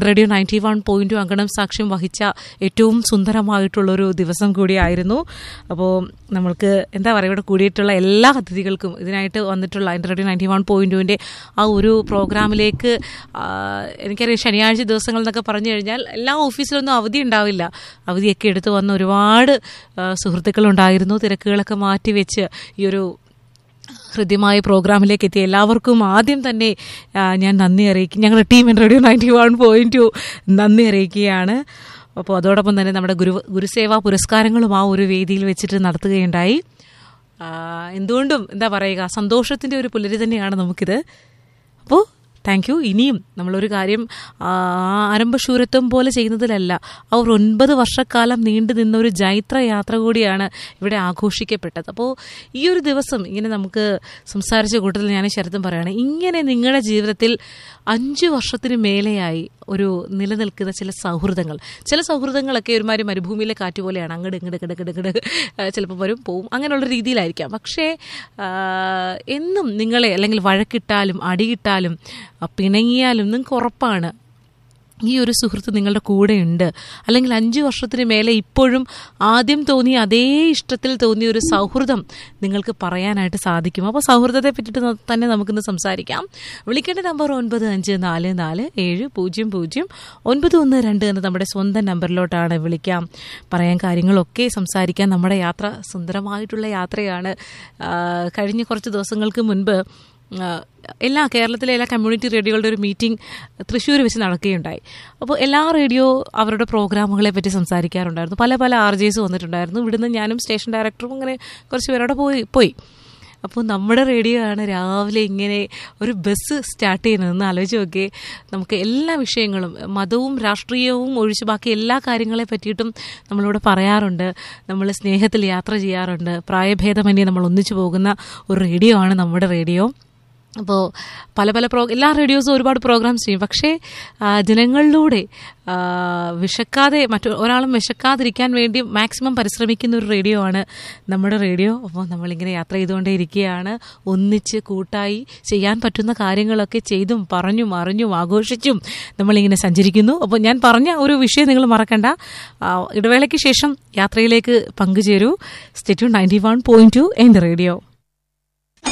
radio ninety one point അങ്കണം സാക്ഷ്യം വഹിച്ച ഏറ്റവും സുന്ദരമായിട്ടുള്ളൊരു ദിവസം കൂടിയായിരുന്നു അപ്പോൾ നമ്മൾക്ക് എന്താ പറയുക ഇവിടെ കൂടിയിട്ടുള്ള എല്ലാ അതിഥികൾക്കും ഇതിനായിട്ട് വന്നിട്ടുള്ള എൻ്റെ റേഡിയോ നയൻറ്റി വൺ പോയിന്റുവിൻ്റെ ആ ഒരു പ്രോഗ്രാമിലേക്ക് ആ, എനിക്കറിയാം ശനിയാഴ്ച ദിവസങ്ങൾ എന്നൊക്കെ പറഞ്ഞു കഴിഞ്ഞാൽ എല്ലാ ഓഫീസിലൊന്നും അവധി ഉണ്ടാവില്ല അവധിയൊക്കെ എടുത്ത് വന്ന ഒരുപാട് ആ, സുഹൃത്തുക്കളുണ്ടായിരുന്നു തിരക്കുകളൊക്കെ മാറ്റിവെച്ച് ഈ ഒരു ഹൃദ്യമായ പ്രോഗ്രാമിലേക്ക് എത്തിയ എല്ലാവർക്കും ആദ്യം തന്നെ ആ, ഞാൻ നന്ദി അറിയിക്കും ഞങ്ങളുടെ team in radio ninety one point two നന്ദി അറിയിക്കുകയാണ് അപ്പോൾ അതോടൊപ്പം തന്നെ നമ്മുടെ ഗുരു ഗുരുസേവാ പുരസ്കാരങ്ങളും ആ ഒരു വേദിയിൽ വെച്ചിട്ട് നടത്തുകയുണ്ടായി ആ, എന്തുകൊണ്ടും എന്താ പറയുക സന്തോഷത്തിൻ്റെ ഒരു പുലരി തന്നെയാണ് നമുക്കിത് അപ്പോൾ താങ്ക് യു ഇനിയും നമ്മളൊരു കാര്യം ആ, ആരംഭശൂരത്വം പോലെ ചെയ്യുന്നതിലല്ല ആ ഒരു ഒൻപത് വർഷക്കാലം നീണ്ടു നിന്ന ഒരു ജൈത്ര യാത്ര കൂടിയാണ് ഇവിടെ ആഘോഷിക്കപ്പെട്ടത് അപ്പോൾ ഈ ഒരു ദിവസം ഇങ്ങനെ നമുക്ക് സംസാരിച്ച കൂട്ടത്തിൽ ഞാൻ ശരത്തും പറയുകയാണ് ഇങ്ങനെ നിങ്ങളുടെ ജീവിതത്തിൽ അഞ്ച് വർഷത്തിന് മേലെയായി ഒരു നിലനിൽക്കുന്ന ചില സൗഹൃദങ്ങൾ ചില സൗഹൃദങ്ങളൊക്കെ ഒരുമാതിരി മരുഭൂമിയിലെ കാറ്റ് പോലെയാണ് അങ്ങോട്ട് ഇങ്ങോട്ട് ഇങ്ങോട്ട് ഇങ്ങോട്ട് ചിലപ്പോൾ വരും പോവും അങ്ങനെയുള്ള രീതിയിലായിരിക്കാം പക്ഷേ ആ, എന്നും നിങ്ങളെ അല്ലെങ്കിൽ വഴക്കിട്ടാലും അടിയിട്ടാലും ആ, പിണങ്ങിയാലും നിങ്ങൾക്ക് ഉറപ്പാണ് ഈ ഒരു സുഹൃത്ത് നിങ്ങളുടെ കൂടെയുണ്ട് അല്ലെങ്കിൽ അഞ്ചു വർഷത്തിന് മേലെ ഇപ്പോഴും ആദ്യം തോന്നിയ അതേ ഇഷ്ടത്തിൽ തോന്നിയ ഒരു സൗഹൃദം നിങ്ങൾക്ക് പറയാനായിട്ട് സാധിക്കും അപ്പോൾ സൗഹൃദത്തെ പറ്റിയിട്ട് ന- തന്നെ നമുക്കിന്ന് സംസാരിക്കാം വിളിക്കേണ്ട നമ്പർ ഒൻപത് അഞ്ച് നാല് നാല് ഏഴ് പൂജ്യം പൂജ്യം ഒൻപത് ഒന്ന് രണ്ട് എന്ന നമ്മുടെ സ്വന്തം നമ്പറിലോട്ടാണ് വിളിക്കാം പറയാൻ കാര്യങ്ങളൊക്കെ സംസാരിക്കാൻ നമ്മുടെ യാത്ര സുന്ദരമായിട്ടുള്ള യാത്രയാണ് ആ, കഴിഞ്ഞ കുറച്ച് ദിവസങ്ങൾക്ക് മുൻപ് ആ, എല്ലാ കേരളത്തിലെ എല്ലാ കമ്മ്യൂണിറ്റി റേഡിയോകളുടെ ഒരു മീറ്റിംഗ് തൃശ്ശൂർ വെച്ച് നടക്കുകയുണ്ടായി അപ്പോൾ എല്ലാ റേഡിയോ അവരുടെ പ്രോഗ്രാമുകളെ പറ്റി സംസാരിക്കാറുണ്ടായിരുന്നു പല പല ആർ ജെസ് വന്നിട്ടുണ്ടായിരുന്നു ഇവിടുന്ന് ഞാനും സ്റ്റേഷൻ ഡയറക്ടറും അങ്ങനെ കുറച്ച് പേരോടെ പോയി പോയി അപ്പോൾ നമ്മുടെ റേഡിയോ ആണ് രാവിലെ ഇങ്ങനെ ഒരു ബസ് സ്റ്റാർട്ട് ചെയ്യുന്നതെന്ന് ആലോചിച്ച് നോക്കിയേ നമുക്ക് എല്ലാ വിഷയങ്ങളും മതവും രാഷ്ട്രീയവും ഒഴിച്ച് ബാക്കി എല്ലാ കാര്യങ്ങളെ പറ്റിയിട്ടും നമ്മളിവിടെ പറയാറുണ്ട് നമ്മൾ സ്നേഹത്തിൽ യാത്ര ചെയ്യാറുണ്ട് പ്രായഭേദമന്യേ നമ്മൾ ഒന്നിച്ചു പോകുന്ന ഒരു റേഡിയോ ആണ് നമ്മുടെ റേഡിയോ അപ്പോൾ പല പല പ്രോ എല്ലാ റേഡിയോസും ഒരുപാട് പ്രോഗ്രാംസ് ചെയ്യും പക്ഷേ ആ, ജനങ്ങളിലൂടെ ആ, വിശക്കാതെ മറ്റു ഒരാളും വിശക്കാതിരിക്കാൻ വേണ്ടി മാക്സിമം പരിശ്രമിക്കുന്ന ഒരു റേഡിയോ ആണ് നമ്മുടെ റേഡിയോ അപ്പോൾ നമ്മളിങ്ങനെ യാത്ര ചെയ്തുകൊണ്ടേ ഇരിക്കുകയാണ് ഒന്നിച്ച് കൂട്ടായി ചെയ്യാൻ പറ്റുന്ന കാര്യങ്ങളൊക്കെ ചെയ്തും പറഞ്ഞും അറിഞ്ഞും ആഘോഷിച്ചും നമ്മളിങ്ങനെ സഞ്ചരിക്കുന്നു അപ്പോൾ ഞാൻ പറഞ്ഞ ഒരു വിഷയം നിങ്ങൾ മറക്കണ്ട ആ, ഇടവേളയ്ക്ക് ശേഷം യാത്രയിലേക്ക് പങ്കുചേരൂ സ്റ്റെറ്റ്യൂ നയൻറ്റി വൺ പോയിന്റ് ടു എൻ്റെ റേഡിയോ